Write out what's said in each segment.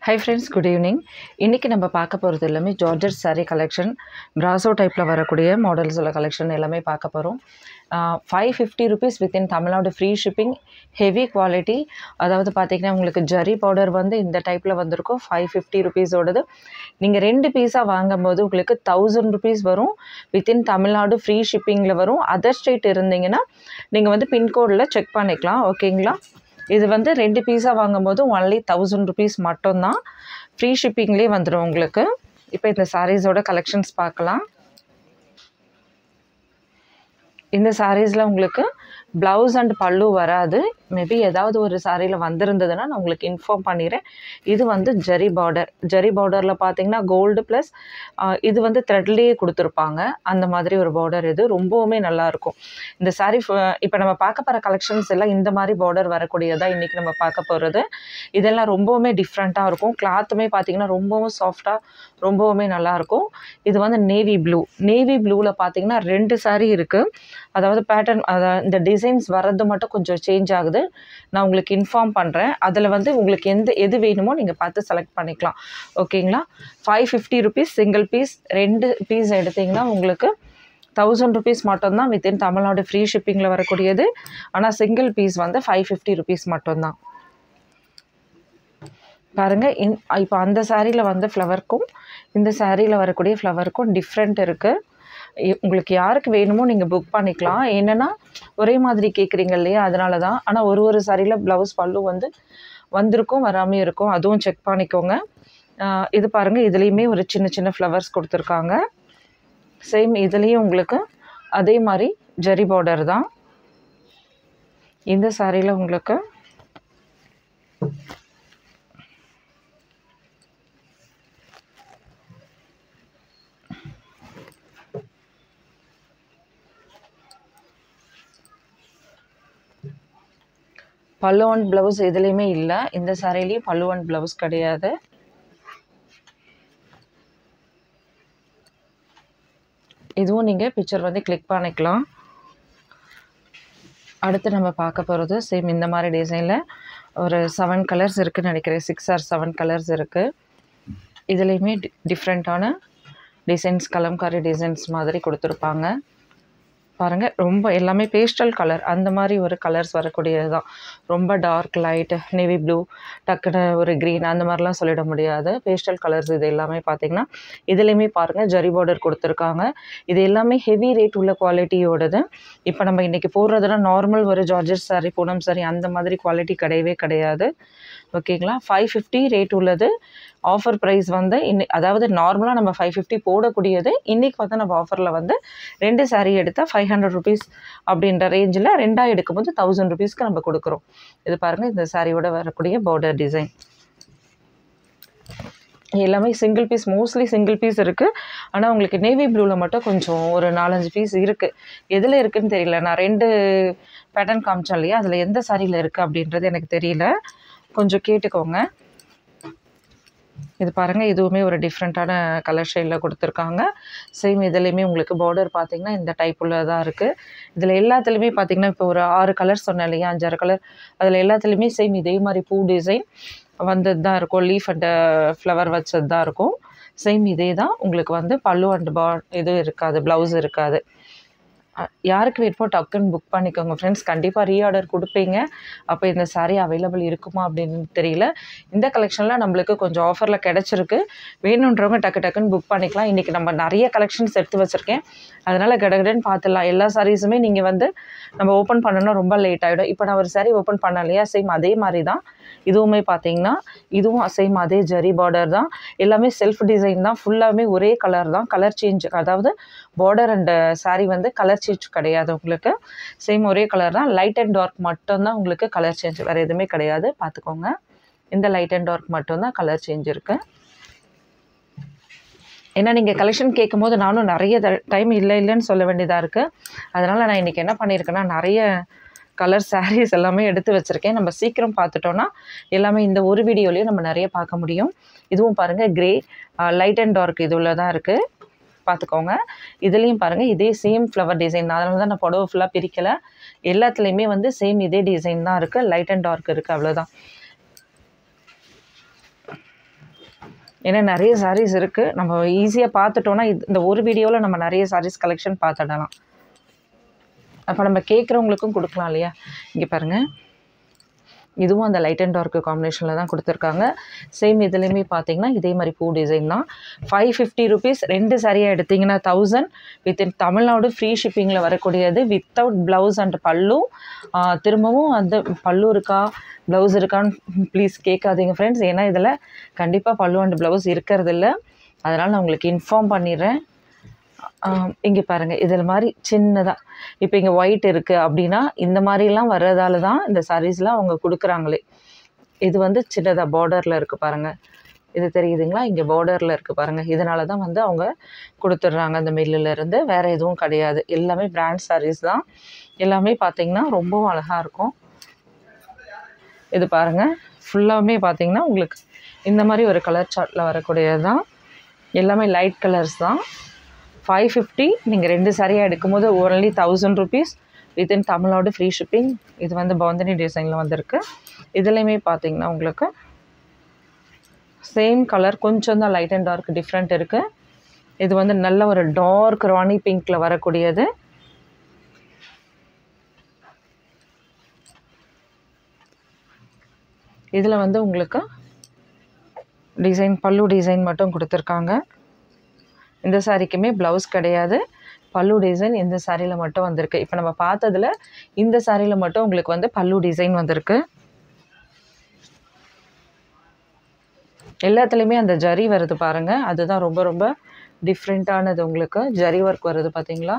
hi friends good evening இன்றைக்கி நம்ம பார்க்க போகிறது எல்லாமே ஜார்ஜர் saree கலெக்ஷன் பிராசோ டைப்பில் வரக்கூடிய மாடல்ஸோட கலெக்ஷன் எல்லாமே பார்க்க போகிறோம் five fifty rupees within Tamil Nadu free shipping heavy quality அதாவது பார்த்திங்கன்னா உங்களுக்கு ஜரி பவுடர் வந்து இந்த டைப்பில் வந்திருக்கும் ஃபைவ் ஃபிஃப்டி ருபீஸோடது நீங்கள் ரெண்டு பீஸாக வாங்கும்போது உங்களுக்கு தௌசண்ட் ருபீஸ் வரும் வித்தின் தமிழ்நாடு ஃப்ரீ ஷிப்பிங்கில் வரும் அதர் ஸ்டேட் இருந்தீங்கன்னா நீங்கள் வந்து பின்கோடில் செக் பண்ணிக்கலாம் ஓகேங்களா இது வந்து ரெண்டு பீஸாக வாங்கும்போது ஒன்லி தௌசண்ட் ருபீஸ் மட்டும்தான் ஃப்ரீ ஷிப்பிங்லேயே வந்துடும் உங்களுக்கு இப்போ இந்த சாரீஸோட கலெக்ஷன்ஸ் பார்க்கலாம் இந்த சாரீஸில் உங்களுக்கு ப்ளவுஸ் அண்ட் பல்லு வராது மேபி ஏதாவது ஒரு சாரியில் வந்திருந்ததுன்னா நான் உங்களுக்கு இன்ஃபார்ம் பண்ணிடுறேன் இது வந்து ஜரி பார்டர் ஜரி பார்டரில் பார்த்தீங்கன்னா கோல்டு ப்ளஸ் இது வந்து த்ரெட்லேயே கொடுத்துருப்பாங்க அந்த மாதிரி ஒரு பார்டர் இது ரொம்பவுமே நல்லாயிருக்கும் இந்த சாரீ இப்போ நம்ம பார்க்க போகிற கலெக்ஷன்ஸ் எல்லாம் இந்த மாதிரி பார்டர் வரக்கூடியதாக இன்றைக்கி நம்ம பார்க்க போகிறது இதெல்லாம் ரொம்பவுமே டிஃப்ரெண்ட்டாக இருக்கும் கிளாத்துமே பார்த்தீங்கன்னா ரொம்பவும் சாஃப்டாக ரொம்பவுமே நல்லாயிருக்கும் இது வந்து நேவி ப்ளூ நேவி ப்ளூவில் பார்த்தீங்கன்னா ரெண்டு சாரீ இருக்குது அதாவது பேட்டர்ன் அதாவது இந்த டிசைன்ஸ் வர்றது மட்டும் கொஞ்சம் சேஞ்ச் ஆகுது நான் உங்களுக்கு இன்ஃபார்ம் பண்ணுறேன் அதில் வந்து உங்களுக்கு எந்த எது வேணுமோ நீங்கள் பார்த்து செலக்ட் பண்ணிக்கலாம் ஓகேங்களா five fifty rupees single piece ரெண்டு பீஸ் எடுத்திங்கன்னா உங்களுக்கு தௌசண்ட் ருபீஸ் மட்டும்தான் வித்தின் தமிழ்நாடு ஃப்ரீ ஷிப்பிங்கில் வரக்கூடியது ஆனால் சிங்கிள் பீஸ் வந்து ஃபைவ் ஃபிஃப்டி ருபீஸ் மட்டும்தான் பாருங்கள் இன் இப்போ அந்த சாரியில் வந்த ஃப்ளவருக்கும் இந்த சாரியில் வரக்கூடிய ஃப்ளவருக்கும் டிஃப்ரெண்ட் இருக்குது உங்களுக்கு யாருக்கு வேணுமோ நீங்கள் புக் பண்ணிக்கலாம் என்னென்னா ஒரே மாதிரி கேட்குறீங்க இல்லையா அதனால தான் ஆனால் ஒரு ஒரு சாரியில் ப்ளவுஸ் பல்லு வந்து வந்திருக்கும் வராமல் இருக்கும் அதுவும் செக் பண்ணிக்கோங்க இது பாருங்கள் இதுலேயுமே ஒரு சின்ன சின்ன ஃப்ளவர்ஸ் கொடுத்துருக்காங்க சேம் இதுலேயும் உங்களுக்கு அதே மாதிரி ஜரி பார்டர் தான் இந்த சாரியில் உங்களுக்கு பல்லு அண்ட் ப்ளவுஸ் எதுலேயுமே இல்லை இந்த சாரிலையும் பல்லு அண்ட் ப்ளவுஸ் கிடையாது இதுவும் நீங்கள் பிக்சர் வந்து கிளிக் பண்ணிக்கலாம் அடுத்து நம்ம பார்க்க போகிறது சேம் இந்த மாதிரி டிசைனில் ஒரு செவன் கலர்ஸ் இருக்குதுன்னு நினைக்கிறேன் சிக்ஸ் ஆர் செவன் கலர்ஸ் இருக்குது இதுலேயுமே டி டிஃப்ரெண்ட்டான டிசைன்ஸ் கலம்காரி டிசைன்ஸ் மாதிரி கொடுத்துருப்பாங்க பாருங்கள் ரொம்ப எல்லாமே பேஸ்டல் கலர் அந்த மாதிரி ஒரு கலர்ஸ் வரக்கூடியது தான் ரொம்ப டார்க் லைட் நேவி ப்ளூ டக்குன்னு ஒரு க்ரீன் அந்த மாதிரிலாம் சொல்லிட முடியாது பேஸ்டல் கலர்ஸ் இது எல்லாமே பார்த்திங்கன்னா இதுலேயுமே பாருங்கள் ஜரி பார்டர் கொடுத்துருக்காங்க இது எல்லாமே ஹெவி ரேட் உள்ள குவாலிட்டியோடது இப்போ நம்ம இன்றைக்கி போடுறதுனா நார்மல் ஒரு ஜார்ஜர் சாரி பூனம் சாரி அந்த மாதிரி குவாலிட்டி கிடையவே கிடையாது ஓகேங்களா ஃபைவ் ஃபிஃப்டி ரேட் உள்ளது ஆஃபர் ப்ரைஸ் வந்து இன்னி அதாவது நார்மலாக நம்ம ஃபைவ் ஃபிஃப்டி போடக்கூடியது இன்றைக்கி வந்து நம்ம ஆஃபரில் வந்து ரெண்டு சாரீ எடுத்தால் ஃபைவ் ஹண்ட்ரட் ருபீஸ் அப்படின்ற ரேஞ்சில் ரெண்டாக எடுக்கும்போது தௌசண்ட் ருபீஸ்க்கு நம்ம கொடுக்குறோம் இது பாருங்கள் இந்த சாரியோட வரக்கூடிய பார்டர் டிசைன் எல்லாமே single piece mostly single piece இருக்குது ஆனால் உங்களுக்கு நேவி ப்ளூவில் மட்டும் கொஞ்சம் ஒரு நாலஞ்சு பீஸ் இருக்குது எதில் இருக்குதுன்னு தெரியல நான் ரெண்டு பேட்டர்ன் காமிச்சேன் இல்லையா அதில் எந்த சாரியில் இருக்குது அப்படின்றது எனக்கு தெரியல கொஞ்சம் கேட்டுக்கோங்க இது பாருங்கள் இதுவுமே ஒரு டிஃப்ரெண்ட்டான கலர் ஷேடில் கொடுத்துருக்காங்க சேம் இதுலேயுமே உங்களுக்கு பார்டர் பார்த்திங்கன்னா இந்த டைப் உள்ளதாக இருக்குது இதில் எல்லாத்துலேயுமே பார்த்திங்கன்னா இப்போ ஒரு ஆறு கலர் சொன்னேன் இல்லையா அஞ்சாறு கலர் அதில் எல்லாத்துலேயுமே சேம் இதே மாதிரி பூ டிசைன் வந்தது தான் இருக்கும் லீஃப் அண்ட் ஃப்ளவர் வச்சது தான் இருக்கும் சேம் இதே தான் உங்களுக்கு வந்து பல்லு அண்ட் பா இது இருக்காது ப்ளவுஸ் இருக்காது யாருக்கு வேணுமோ டக்குன்னு புக் பண்ணிக்கோங்க ஃப்ரெண்ட்ஸ் கண்டிப்பாக ரீஆர்டர் கொடுப்பீங்க அப்போ இந்த சாரீ அவைலபிள் இருக்குமா அப்படின்னு தெரியல இந்த கலெக்ஷனில் நம்மளுக்கு கொஞ்சம் ஆஃபரில் கிடச்சிருக்கு வேணுன்றவங்க டக்கு டக்குன்னு புக் பண்ணிக்கலாம் இன்றைக்கி நம்ம நிறைய கலெக்ஷன்ஸ் எடுத்து வச்சுருக்கேன் அதனால் கடகடன்னு பார்த்துடலாம் எல்லா சாரீஸுமே நீங்கள் வந்து நம்ம ஓப்பன் பண்ணணும்னா ரொம்ப லேட் ஆகிடும் இப்போ நான் ஒரு சாரீ ஓப்பன் பண்ண இல்லையா சேம் அதே மாதிரி தான் இதுவுமே பார்த்தீங்கன்னா இதுவும் சேம் அதே ஜரி பார்டர் தான் எல்லாமே செல்ஃப் டிசைன் தான் ஃபுல்லாகவே ஒரே கலர் தான் கலர் சேஞ்ச் அதாவது பார்டர் அண்ட் சாரீ வந்து கலர் சேஞ்ச் கிடையாது உங்களுக்கு சேம் ஒரே கலர் தான் லைட் அண்ட் டார்க் மட்டும்தான் உங்களுக்கு கலர் சேஞ்ச் வேறு எதுவுமே கிடையாது பார்த்துக்கோங்க இந்த லைட் அண்ட் டார்க் மட்டும்தான் கலர் சேஞ்ச் இருக்குது ஏன்னா நீங்கள் கலெக்ஷன் கேட்கும் போது நானும் நிறைய டைம் இல்லை இல்லைன்னு சொல்ல வேண்டியதாக இருக்குது அதனால் நான் இன்றைக்கி என்ன பண்ணியிருக்கேன்னா நிறைய கலர் சாரீஸ் எல்லாமே எடுத்து வச்சுருக்கேன் நம்ம சீக்கிரம் பார்த்துட்டோன்னா எல்லாமே இந்த ஒரு வீடியோலேயும் நம்ம நிறைய பார்க்க முடியும் இதுவும் பாருங்கள் க்ரே லைட் அண்ட் டார்க் இதுவில் தான் இருக்குது பார்த்துக்கோங்க இதுலேயும் பாருங்கள் இதே சேம் ஃப்ளவர் டிசைன் தான் அதனால தான் நான் புடவை ஃபுல்லாக பிரிக்கலை எல்லாத்துலேயுமே வந்து சேம் இதே டிசைன் தான் இருக்குது லைட் அண்ட் டார்க் இருக்குது அவ்வளோதான் ஏன்னா நிறைய sarees இருக்குது நம்ம ஈஸியாக பார்த்துட்டோன்னா இது இந்த ஒரு வீடியோவில் நம்ம நிறைய sarees கலெக்ஷன் பார்த்துடலாம் அப்போ நம்ம கேட்குறவங்களுக்கும் கொடுக்கலாம் இல்லையா இங்கே பாருங்கள் இதுவும் அந்த லைட் அண்ட் டார்க் காம்பினேஷனில் தான் கொடுத்துருக்காங்க சேம் இதுலேயுமே பார்த்தீங்கன்னா இதே மாதிரி பூ டிசைன் தான் ஃபைவ் ஃபிஃப்டி ருபீஸ் ரெண்டு சரியாக எடுத்தீங்கன்னா தௌசண்ட் வித்தின் தமிழ்நாடு ஃப்ரீ ஷிப்பிங்கில் வரக்கூடியது வித்தவுட் ப்ளவுஸ் அண்ட் பல்லு ஆ, திரும்பவும் அந்த பல்லு இருக்கா ப்ளவுஸ் இருக்கான்னு ப்ளீஸ் கேட்காதீங்க ஃப்ரெண்ட்ஸ் ஏன்னா இதில் கண்டிப்பாக பல்லு அண்ட் ப்ளவுஸ் இருக்கிறது இல்லை அதனால் நான் உங்களுக்கு இன்ஃபார்ம் பண்ணிடுறேன் இங்கே பாருங்கள் இதில் மாதிரி சின்னதாக இப்போ இங்கே ஒயிட் இருக்குது அப்படின்னா இந்த மாதிரிலாம் வர்றதால தான் இந்த சாரீஸ்லாம் அவங்க கொடுக்குறாங்களே இது வந்து சின்னதாக பார்டரில் இருக்குது பாருங்கள் இது தெரியுதுங்களா இங்கே பார்டரில் இருக்குது பாருங்கள் இதனால தான் வந்து அவங்க கொடுத்துட்றாங்க அந்த மில்லுல இருந்து வேறு எதுவும் கிடையாது எல்லாமே பிராண்ட் sarees தான் எல்லாமே பார்த்தீங்கன்னா ரொம்பவும் அழகாக இருக்கும் இது பாருங்கள் ஃபுல்லாமே பார்த்தீங்கன்னா உங்களுக்கு இந்த மாதிரி ஒரு கலர் சார்ட்டில் வரக்கூடியது தான் எல்லாமே லைட் கலர்ஸ் தான் ஃபைவ் ஃபிஃப்டி நீங்கள் ரெண்டு சரியாக எடுக்கும்போது only thousand rupees within Tamil Nadu free shipping இது வந்து பவுந்தனி டிசைனில் வந்திருக்கு இதுலேயுமே பார்த்தீங்கன்னா உங்களுக்கு சேம் கலர் கொஞ்சம் தான் லைட் அண்ட் டார்க் டிஃப்ரெண்ட் இருக்குது இது வந்து நல்ல ஒரு டார்க் ராணி பிங்க்கில் வரக்கூடியது இதில் வந்து உங்களுக்கு டிசைன் பல்லு டிசைன் மட்டும் கொடுத்துருக்காங்க இந்த சாரிக்குமே ப்ளவுஸ் கிடையாது பல்லு டிசைன் இந்த சாரியில் மட்டும் வந்திருக்கு இப்போ நம்ம பார்த்ததுல இந்த சாரியில் மட்டும் உங்களுக்கு வந்து பல்லு டிசைன் வந்திருக்கு எல்லாத்துலேயுமே அந்த ஜரி வருது பாருங்கள் அதுதான் ரொம்ப ரொம்ப டிஃப்ரெண்ட்டானது உங்களுக்கு ஜரி ஒர்க் வருது பார்த்தீங்களா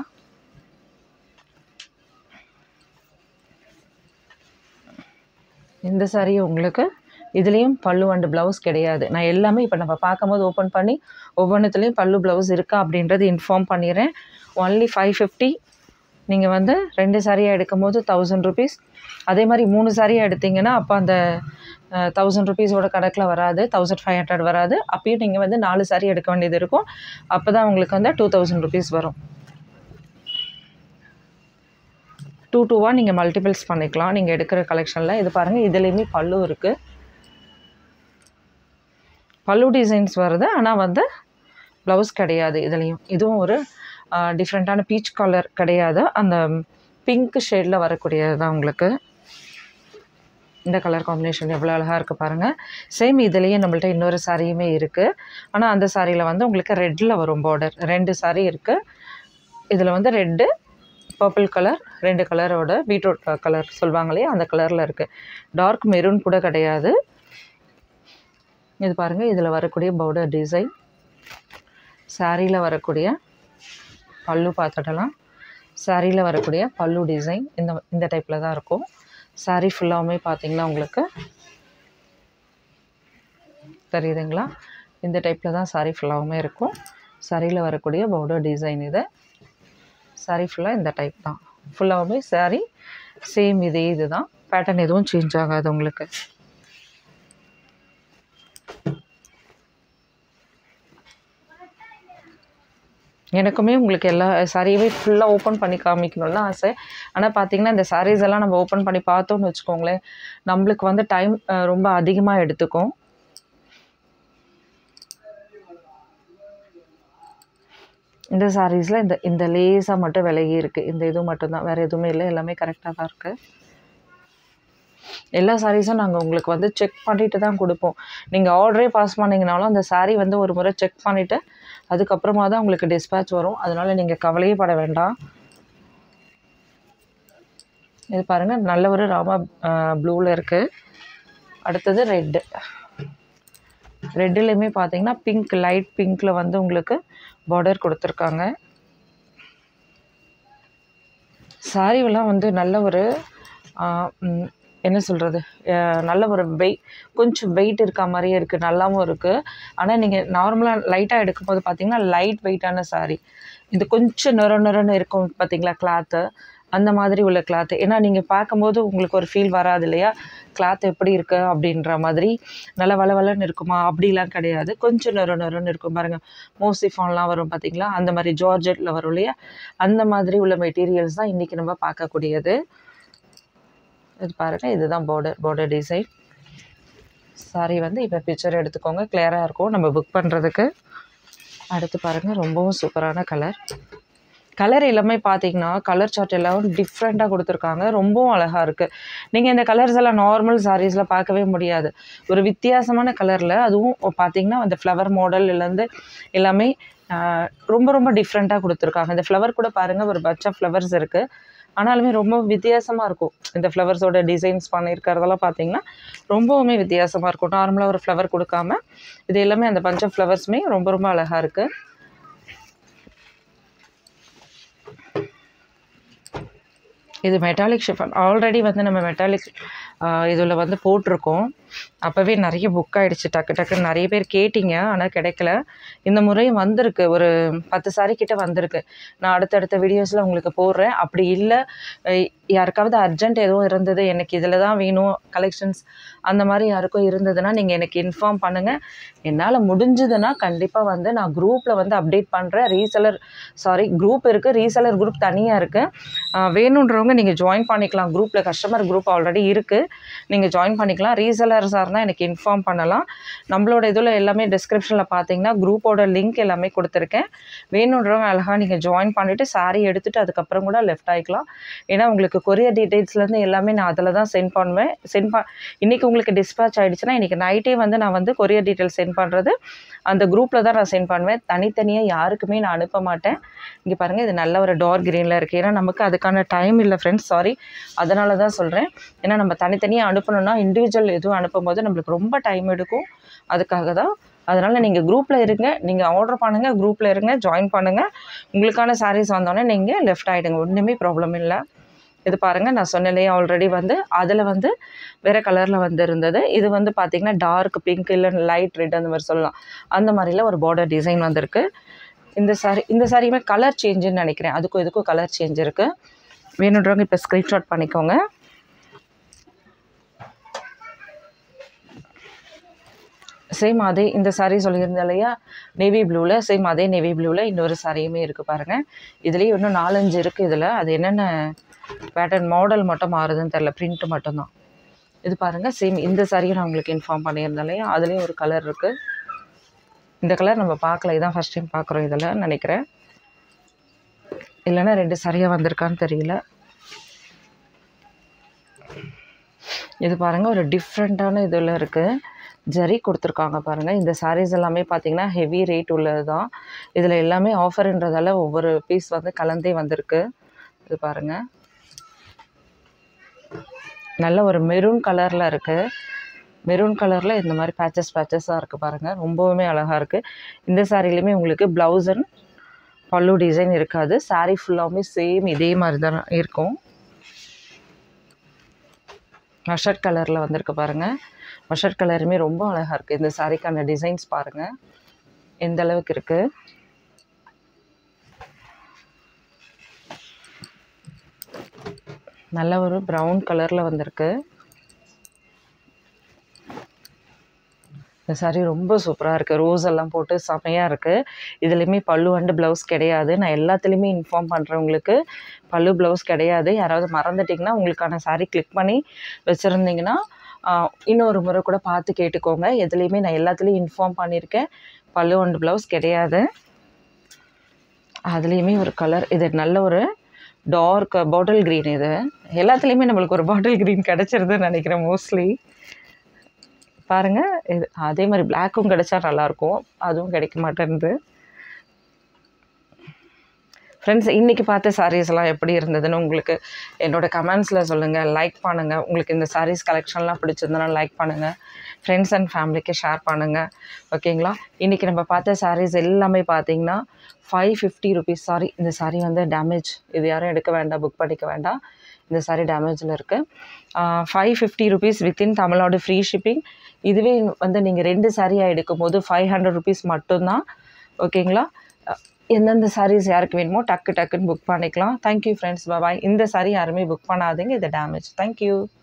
இந்த சாரி உங்களுக்கு இதுலேயும் பல்லு அண்ட் ப்ளவுஸ் கிடையாது நான் எல்லாமே இப்போ நம்ம பார்க்கும்போது ஓப்பன் பண்ணி ஒவ்வொன்றுத்துலேயும் பல்லு ப்ளவுஸ் இருக்கா அப்படின்றது இன்ஃபார்ம் பண்ணிடுறேன் ஒன்லி ஃபைவ் ஃபிஃப்டி நீங்கள் வந்து ரெண்டு சாரியாக எடுக்கும்போது தௌசண்ட் ருபீஸ் அதே மாதிரி மூணு சாரியாக எடுத்தீங்கன்னா அப்போ அந்த தௌசண்ட் ருபீஸோட கணக்கில் வராது தௌசண்ட் ஃபைவ் ஹண்ட்ரட் வராது அப்பயும் நீங்கள் வந்து நாலு சாரி எடுக்க வேண்டியது இருக்கும் அப்போ தான் உங்களுக்கு வந்து டூ தௌசண்ட் ருபீஸ் வரும் டூ டூவாக நீங்கள் மல்டிபிள்ஸ் பண்ணிக்கலாம் நீங்கள் எடுக்கிற கலெக்ஷனில் இது பாருங்கள் இதுலேயுமே பல்லு இருக்குது பல்லு டிசைன்ஸ் வருது ஆனால் வந்து ப்ளவுஸ் கிடையாது இதுலேயும் இதுவும் ஒரு டிஃப்ரெண்ட்டான பீச் கலர் கிடையாது அந்த பிங்க் ஷேடில் வரக்கூடியது தான் உங்களுக்கு இந்த கலர் காம்பினேஷன் எவ்வளோ அழகாக இருக்குது பாருங்கள் சேம் இதுலேயே நம்மள்ட்ட இன்னொரு சாரியுமே இருக்குது ஆனால் அந்த சாரியில் வந்து உங்களுக்கு ரெட்டில் வரும் பார்டர் ரெண்டு சாரி இருக்குது இதில் வந்து ரெட்டு பர்பிள் கலர் ரெண்டு கலரோட பீட்ரூட் கலர் சொல்லுவாங்க இல்லையா அந்த கலரில் இருக்குது டார்க் மெரூன் கூட கிடையாது இது பாருங்கள் இதில் வரக்கூடிய பவுடர் டிசைன் சாரியில் வரக்கூடிய பல்லு பார்த்துடலாம் சாரியில் வரக்கூடிய பல்லு டிசைன் இந்த இந்த டைப்பில் தான் இருக்கும் சாரி ஃபுல்லாகவுமே பார்த்தீங்கன்னா உங்களுக்கு தெரியுதுங்களா இந்த டைப்பில் தான் சாரி ஃபுல்லாகவுமே இருக்கும் சாரியில் வரக்கூடிய பவுடர் டிசைன் இது சாரி ஃபுல்லாக இந்த டைப் தான் ஃபுல்லாகவுமே சாரி சேம் இதே இது தான் பேட்டர்ன் எதுவும் சேஞ்ச் ஆகாது உங்களுக்கு எனக்குமே உங்களுக்கு எல்லா சாரியுமே ஃபுல்லாக ஓப்பன் பண்ணி காமிக்கணும்னு ஆசை ஆனால் பார்த்தீங்கன்னா இந்த சாரீஸ் எல்லாம் நம்ம ஓப்பன் பண்ணி பார்த்தோம்னு வச்சுக்கோங்களேன் நம்மளுக்கு வந்து டைம் ரொம்ப அதிகமாக எடுத்துக்கும் இந்த சாரீஸில் இந்த இந்த லேஸாக மட்டும் விலகி இருக்குது இந்த இது மட்டும்தான் வேறு எதுவுமே இல்லை எல்லாமே கரெக்டாக தான் இருக்குது எல்லா சாரீஸும் நாங்கள் உங்களுக்கு வந்து செக் பண்ணிட்டு தான் கொடுப்போம் நீங்கள் ஆர்டரே பாஸ் பண்ணிங்கனாலும் அந்த saree வந்து ஒரு முறை செக் பண்ணிவிட்டு அதுக்கப்புறமா தான் உங்களுக்கு டிஸ்பேட்ச் வரும் அதனால் நீங்கள் கவலையே பட வேண்டாம் இது பாருங்கள் நல்ல ஒரு ராமா ப்ளூவில் இருக்குது அடுத்தது ரெட்டு ரெட்டுலேயுமே பார்த்தீங்கன்னா பிங்க் லைட் பிங்க்கில் வந்து உங்களுக்கு பார்டர் கொடுத்துருக்காங்க சாரீவெல்லாம் வந்து நல்ல ஒரு ஆ, ம், என்ன சொல்கிறது நல்ல ஒரு வெயிட் கொஞ்சம் வெயிட் இருக்க மாதிரியே இருக்குது நல்லாவும் இருக்குது ஆனால் நீங்கள் நார்மலாக லைட்டாக எடுக்கும்போது பார்த்தீங்கன்னா லைட் வெயிட்டான saree இது கொஞ்சம் நொர நொரன்னு இருக்கும் பார்த்தீங்களா கிளாத்து அந்த மாதிரி உள்ள கிளாத்து ஏன்னா நீங்கள் பார்க்கும்போது உங்களுக்கு ஒரு ஃபீல் வராது இல்லையா கிளாத் எப்படி இருக்குது அப்படின்ற மாதிரி நல்ல வள வளன்னு இருக்குமா அப்படிலாம் கிடையாது கொஞ்சம் நொர நொரன்னு இருக்கும் பாருங்கள் மோசிஃபான்லாம் வரும் பார்த்தீங்களா அந்த மாதிரி ஜார்ஜெட்டில் வரும் இல்லையா அந்த மாதிரி உள்ள மெட்டீரியல்ஸ் தான் இன்றைக்கி நம்ம பார்க்கக்கூடியது இது பாருங்கள் இதுதான் பார்டர் பார்டர் டிசைன் சாரி வந்து இப்போ பிக்சர் எடுத்துக்கோங்க கிளியராக இருக்கும் நம்ம புக் பண்ணுறதுக்கு அடுத்து பாருங்கள் ரொம்பவும் சூப்பரான கலர் கலர் எல்லாமே பார்த்தீங்கன்னா கலர் சார்ட் எல்லாம் டிஃப்ரெண்ட்டாக கொடுத்துருக்காங்க ரொம்பவும் அழகாக இருக்குது நீங்கள் இந்த கலர்ஸ் எல்லாம் நார்மல் சாரீஸில் பார்க்கவே முடியாது ஒரு வித்தியாசமான கலரில் அதுவும் பார்த்தீங்கன்னா அந்த ஃப்ளவர் மாடல்லேருந்து எல்லாமே ஆஹ், ரொம்ப ரொம்ப டிஃப்ரெண்ட்டாக கொடுத்துருக்காங்க இந்த ஃப்ளவர் கூட பாருங்கள் ஒரு பட்ச ஃப்ளவர்ஸ் இருக்குது ஆனாலுமே ரொம்ப வித்தியாசமாக இருக்கும் இந்த ஃப்ளவர்ஸோட டிசைன்ஸ் பண்ணியிருக்கிறதெல்லாம் பார்த்தீங்கன்னா ரொம்பவுமே வித்தியாசமாக இருக்கும் நார்மலாக ஒரு ஃப்ளவர் கொடுக்காம இது எல்லாமே அந்த பஞ்ச் ஆஃப் ஃப்ளவர்ஸுமே ரொம்ப ரொம்ப அழகாக இருக்குது இது மெட்டாலிக் ஷிஃபன் ஆல்ரெடி வந்து நம்ம மெட்டாலிக் இதில் வந்து போட்டிருக்கோம் அப்போவே நிறைய புக் ஆகிடுச்சு டக்கு டக்குன்னு நிறைய பேர் கேட்டிங்க ஆனால் கிடைக்கல இந்த முறையும் வந்திருக்கு ஒரு பத்து சாரி கிட்ட வந்திருக்கு நான் அடுத்தடுத்த வீடியோஸில் உங்களுக்கு போடுறேன் அப்படி இல்லை அஹ் யாருக்காவது அர்ஜென்ட் எதுவும் இருந்தது எனக்கு இதில் தான் வேணும் கலெக்ஷன்ஸ் அந்த மாதிரி யாருக்கும் இருந்ததுன்னா நீங்கள் எனக்கு இன்ஃபார்ம் பண்ணுங்கள் என்னால் முடிஞ்சதுன்னா கண்டிப்பாக வந்து நான் குரூப்பில் வந்து அப்டேட் பண்ணுறேன் ரீசெலர் சாரி குரூப் இருக்குது ரீசெலர் குரூப் தனியாக இருக்குது வேணுன்றவங்க நீங்கள் ஜாயின் பண்ணிக்கலாம் குரூப்பில் கஸ்டமர் குரூப் ஆல்ரெடி இருக்குது நீங்கள் ஜாயின் பண்ணிக்கலாம் ரீசெலர்ஸாக இருந்தால் எனக்கு இன்ஃபார்ம் பண்ணலாம் நம்மளோட இதில் எல்லாமே டிஸ்கிரிப்ஷனில் பார்த்தீங்கன்னா குரூப்போட லிங்க் எல்லாமே கொடுத்துருக்கேன் வேணுன்றவங்க அழகாக நீங்கள் ஜாயின் பண்ணிவிட்டு சாரீ எடுத்துகிட்டு அதுக்கப்புறம் கூட லெஃப்ட் ஆகிக்கலாம் ஏன்னா உங்களுக்கு கொரியர் டீட்டெயில்ஸ்லேருந்து எல்லாமே நான் அதில் தான் சென்ட் பண்ணுவேன் சென்ட் ப இன்றைக்கி உங்களுக்கு டிஸ்பேச் ஆகிடுச்சுன்னா இன்றைக்கி நைட்டே வந்து நான் வந்து கொரியர் டீட்டெயில்ஸ் சென்ட் பண்ணுறது அந்த குரூப்பில் தான் நான் சென்ட் பண்ணுவேன் தனித்தனியாக யாருக்குமே நான் அனுப்ப மாட்டேன் இங்கே பாருங்கள் இது நல்ல ஒரு டார்க் க்ரீனில் இருக்குது ஏன்னா நமக்கு அதுக்கான டைம் இல்லை ஃப்ரெண்ட்ஸ் சாரி அதனால தான் சொல்கிறேன் ஏன்னா நம்ம தனித்தனியாக அனுப்பணும்னா இண்டிவிஜுவல் எதுவும் அனுப்பும்போது நம்மளுக்கு ரொம்ப டைம் எடுக்கும் அதுக்காக தான் அதனால் நீங்கள் குரூப்பில் இருங்க நீங்கள் ஆர்டர் பண்ணுங்கள் குரூப்பில் இருங்க ஜாயின் பண்ணுங்கள் உங்களுக்கான சாரீஸ் வந்தோடனே நீங்கள் லெஃப்ட் ஆகிடுங்க ஒன்றுமே ப்ராப்ளம் இல்லை இது பாருங்கள் நான் சொன்னலையே ஆல்ரெடி வந்து அதில் வந்து வேறு கலரில் வந்து இருந்தது இது வந்து பார்த்திங்கன்னா டார்க் பிங்க் இல்லை லைட் ரெட் அந்த மாதிரி சொல்லலாம் அந்த மாதிரில ஒரு பார்டர் டிசைன் வந்திருக்கு இந்த சாரி இந்த சாரியுமே கலர் சேஞ்சுன்னு நினைக்கிறேன் அதுக்கும் இதுக்கும் கலர் சேஞ்ச் இருக்குது வேணுன்றவங்க இப்போ ஸ்க்ரீன்ஷாட் பண்ணிக்கோங்க சேம் அதே இந்த saree சொல்லியிருந்தேன் இல்லையா நேவி ப்ளூவில் சேம் அதே நேவி ப்ளூவில் இன்னொரு சாரியுமே இருக்குது பாருங்கள் இதுலேயே இன்னும் நாலஞ்சு இருக்குது இதில் அது என்னென்ன பேட்டர்ன் மாடல் மட்டும் மாறுதுன்னு தெரில பிரிண்ட்டு மட்டும்தான் இது பாருங்கள் சேம் இந்த சாரியும் நான் உங்களுக்கு இன்ஃபார்ம் பண்ணியிருந்தேன் இல்லையா அதுலேயும் ஒரு கலர் இருக்குது இந்த கலர் நம்ம பார்க்கல இதான் ஃபஸ்ட் டைம் பார்க்குறோம் இதில் நினைக்கிறேன் இல்லைன்னா ரெண்டு சரியாக வந்திருக்கான்னு தெரியல இது பாருங்கள் ஒரு டிஃப்ரெண்ட்டான இதில் இருக்குது ஜரி கொடுத்துருக்காங்க பாருங்கள் இந்த sarees எல்லாமே பார்த்தீங்கன்னா ஹெவி ரேட் உள்ளது தான் இதில் எல்லாமே ஆஃபர்ன்றதால ஒவ்வொரு பீஸ் வந்து கலந்தே வந்திருக்கு இது பாருங்கள் நல்ல ஒரு மெரூன் கலரில் இருக்குது மெரூன் கலரில் இந்த மாதிரி பேச்சஸ் பேச்சஸாக இருக்குது பாருங்கள் ரொம்பவுமே அழகாக இருக்குது இந்த சாரிலையுமே உங்களுக்கு ப்ளவுஸ் அண்ட் பல்லு டிசைன் இருக்காது saree ஃபுல்லாகவுமே சேம் இதே மாதிரி தான் இருக்கும் மஷர்ட் கலரில் வந்திருக்கு பாருங்கள் மஷர்ட் கலருமே ரொம்ப அழகாக இருக்குது இந்த சாரிக்கான டிசைன்ஸ் பாருங்கள் எந்த அளவுக்கு இருக்குது நல்ல ஒரு ப்ரௌன் கலரில் வந்திருக்கு இந்த saree ரொம்ப சூப்பராக இருக்குது ரோஸ் எல்லாம் போட்டு செமையாக இருக்குது இதுலேயுமே பல்லு அண்டு ப்ளவுஸ் கிடையாது நான் எல்லாத்துலேயுமே இன்ஃபார்ம் பண்ணுறேன் உங்களுக்கு பல்லு ப்ளவுஸ் கிடையாது யாராவது மறந்துட்டிங்கன்னா உங்களுக்கான saree கிளிக் பண்ணி வச்சுருந்தீங்கன்னா இன்னொரு முறை கூட பார்த்து கேட்டுக்கோங்க எதுலேயுமே நான் எல்லாத்துலேயும் இன்ஃபார்ம் பண்ணியிருக்கேன் பல்லு அண்டு ப்ளவுஸ் கிடையாது அதுலேயுமே ஒரு கலர் இது நல்ல ஒரு டார்க் பாட்டில் க்ரீன் இது எல்லாத்துலேயுமே நம்மளுக்கு ஒரு பாட்டில் க்ரீன் கிடச்சிருதுன்னு நினைக்கிறேன் மோஸ்ட்லி பாருங்கள் இது அதே மாதிரி பிளாக்கும் கிடைச்சா நல்லாயிருக்கும் அதுவும் கிடைக்க மாட்டேன்து ஃப்ரெண்ட்ஸ் இன்றைக்கி பார்த்த sarees எல்லாம் எப்படி இருந்ததுன்னு உங்களுக்கு என்னோடய கமெண்ட்ஸில் சொல்லுங்கள் லைக் பண்ணுங்கள் உங்களுக்கு இந்த sarees கலெக்ஷன்லாம் பிடிச்சிருந்தனா லைக் பண்ணுங்கள் ஃப்ரெண்ட்ஸ் அண்ட் ஃபேமிலிக்கு ஷேர் பண்ணுங்கள் ஓகேங்களா இன்றைக்கி நம்ம பார்த்த sarees எல்லாமே பார்த்தீங்கன்னா ஃபைவ் ஃபிஃப்டி ருபீஸ் சாரி இந்த saree வந்து டேமேஜ் இது யாரும் எடுக்க வேண்டாம் புக் பண்ணிக்க வேண்டாம் இந்த saree டேமேஜில் இருக்குது five fifty rupees within Tamil Nadu free shipping இதுவே வந்து நீங்கள் ரெண்டு சாரியாக எடுக்கும்போது ஃபைவ் ஹண்ட்ரட் ருபீஸ் மட்டும்தான் ஓகேங்களா அஹ் எந்தெந்த சாரீஸ் யாருக்கு வேணுமோ டக்கு டக்குன்னு புக் பண்ணிக்கலாம் தேங்க்யூ ஃப்ரெண்ட்ஸ் பாய் இந்த சாரி யாருமே புக் பண்ணாதீங்க இது டேமேஜ் தேங்க்யூ